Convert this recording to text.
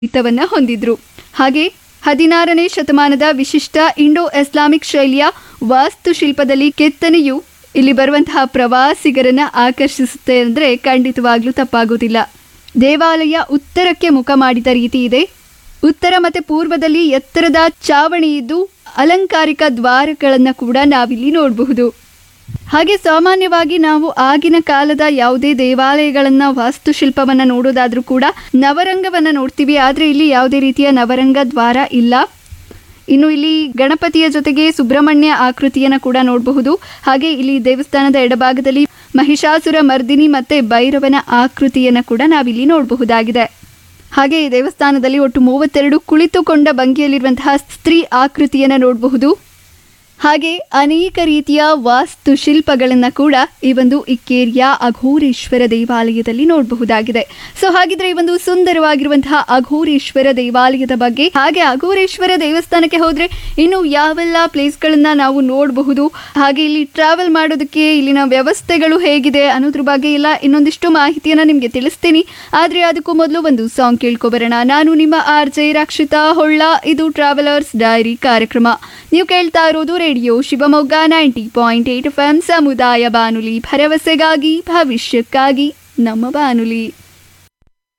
ಹಿತವನ್ನ ಹೊಂದಿದ್ರು ಹಾಗೆ ಹದಿನಾರನೇ ಶತಮಾನದ ವಿಶಿಷ್ಟ ಇಂಡೋ ಇಸ್ಲಾಮಿಕ್ ಶೈಲಿಯ ವಾಸ್ತುಶಿಲ್ಪದಲ್ಲಿ ಕೆತ್ತನೆಯು ಇಲ್ಲಿ ಬರುವಂತಹ ಪ್ರವಾಸಿಗರನ್ನ ಆಕರ್ಷಿಸುತ್ತೆ ಅಂದರೆ ಖಂಡಿತವಾಗ್ಲೂ ತಪ್ಪಾಗೋದಿಲ್ಲ ದೇವಾಲಯ ಉತ್ತರಕ್ಕೆ ಮುಖ ಮಾಡಿದ ರೀತಿ ಇದೆ ಉತ್ತರ ಮತ್ತು ಪೂರ್ವದಲ್ಲಿ ಎತ್ತರದ ಚಾವಣಿ ಇದ್ದು ಅಲಂಕಾರಿಕ ದ್ವಾರಗಳನ್ನು ಕೂಡ ನಾವಿಲ್ಲಿ ನೋಡಬಹುದು ಹಾಗೆ ಸಾಮಾನ್ಯವಾಗಿ ನಾವು ಆಗಿನ ಕಾಲದ ಯಾವುದೇ ದೇವಾಲಯಗಳನ್ನ ವಾಸ್ತುಶಿಲ್ಪವನ್ನ ನೋಡೋದಾದ್ರೂ ಕೂಡ ನವರಂಗವನ್ನ ನೋಡ್ತೀವಿ ಆದರೆ ಇಲ್ಲಿ ಯಾವುದೇ ರೀತಿಯ ನವರಂಗ ದ್ವಾರ ಇಲ್ಲ ಇನ್ನು ಇಲ್ಲಿ ಗಣಪತಿಯ ಜೊತೆಗೆ ಸುಬ್ರಹ್ಮಣ್ಯ ಆಕೃತಿಯನ್ನು ಕೂಡ ನೋಡಬಹುದು ಹಾಗೆ ಇಲ್ಲಿ ದೇವಸ್ಥಾನದ ಎಡಭಾಗದಲ್ಲಿ ಮಹಿಷಾಸುರ ಮರ್ದಿನಿ ಮತ್ತೆ ಭೈರವನ ಆಕೃತಿಯನ್ನು ಕೂಡ ನಾವಿಲ್ಲಿ ನೋಡಬಹುದಾಗಿದೆ ಹಾಗೆ ಈ ದೇವಸ್ಥಾನದಲ್ಲಿ ಒಟ್ಟು ಮೂವತ್ತೆರಡು ಕುಳಿತುಕೊಂಡ ಭಂಗಿಯಲ್ಲಿರುವಂತಹ ಸ್ತ್ರೀ ಆಕೃತಿಯನ್ನು ನೋಡಬಹುದು ಹಾಗೆ ಅನೇಕ ರೀತಿಯ ವಾಸ್ತುಶಿಲ್ಪಗಳನ್ನು ಕೂಡ ಈ ಒಂದು ಇಕ್ಕೇರಿಯ ಅಘೋರೇಶ್ವರ ದೇವಾಲಯದಲ್ಲಿ ನೋಡಬಹುದಾಗಿದೆ ಸೊ ಹಾಗಿದ್ರೆ ಈ ಒಂದು ಸುಂದರವಾಗಿರುವಂತಹ ಅಘೋರೇಶ್ವರ ದೇವಾಲಯದ ಬಗ್ಗೆ ಹಾಗೆ ಅಘೋರೇಶ್ವರ ದೇವಸ್ಥಾನಕ್ಕೆ ಹೋದ್ರೆ ಇನ್ನು ಯಾವೆಲ್ಲ ಪ್ಲೇಸ್ಗಳನ್ನ ನಾವು ನೋಡಬಹುದು ಹಾಗೆ ಇಲ್ಲಿ ಟ್ರಾವೆಲ್ ಮಾಡೋದಕ್ಕೆ ಇಲ್ಲಿನ ವ್ಯವಸ್ಥೆಗಳು ಹೇಗಿದೆ ಅನ್ನೋದ್ರ ಬಗ್ಗೆ ಎಲ್ಲ ಇನ್ನೊಂದಿಷ್ಟು ಮಾಹಿತಿಯನ್ನ ನಿಮಗೆ ತಿಳಿಸ್ತೀನಿ ಆದ್ರೆ ಅದಕ್ಕೂ ಮೊದಲು ಒಂದು ಸಾಂಗ್ ಕೇಳ್ಕೊಬರೋಣ ನಾನು ನಿಮ್ಮ ಆರ್ ಜೆ ರಕ್ಷಿತಾ ಹೊಳ್ಳ ಇದು ಟ್ರಾವೆಲರ್ಸ್ ಡೈರಿ ಕಾರ್ಯಕ್ರಮ ನೀವು ಕೇಳ್ತಾ ಇರೋದು radio Shivamogga ninety point eight F M ಸಮುದಾಯ ಬಾನುಲಿ ಭರವಸೆಗಾಗಿ ಭವಿಷ್ಯಕ್ಕಾಗಿ ನಮ್ಮ ಬಾನುಲಿ